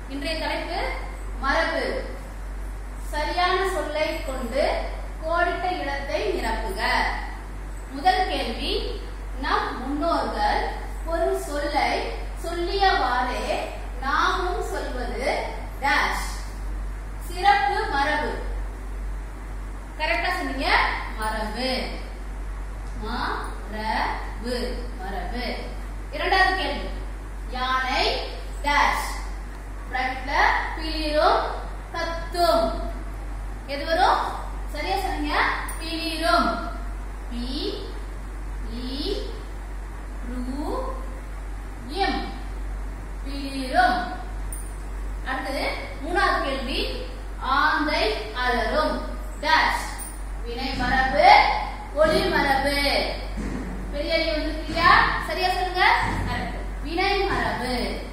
இன்றைய தலைப்பு மரபு சரியான சொல்லை கொண்டு கோடிட்ட இடத்தை நிரப்புக முதல் கேள்வி நம் முன்னோர்கள் ஒரு சொல்லை சொல்லியவாறே நாமும் சொல்வது டேஷ் சிறப்பு மரபு கரெக்டா சொன்னீங்க மரபு மரபு மரபு இரண்டாவது கேள்வி யானை டேஷ் பிராக்கெட்ல பிளிரும் கத்தும் எது வரும் சரியா சொன்னீங்க பிளிரும் பி இ ரு எம் பிளிரும் அடுத்தது மூணாவது கேள்வி ஆந்தை அலரும் டேஷ் வினை மரபு ஒளி மரபு பெரிய ஐயா வந்திருக்கீங்களா சரியா சொல்லுங்க கரெக்ட் வினை மரபு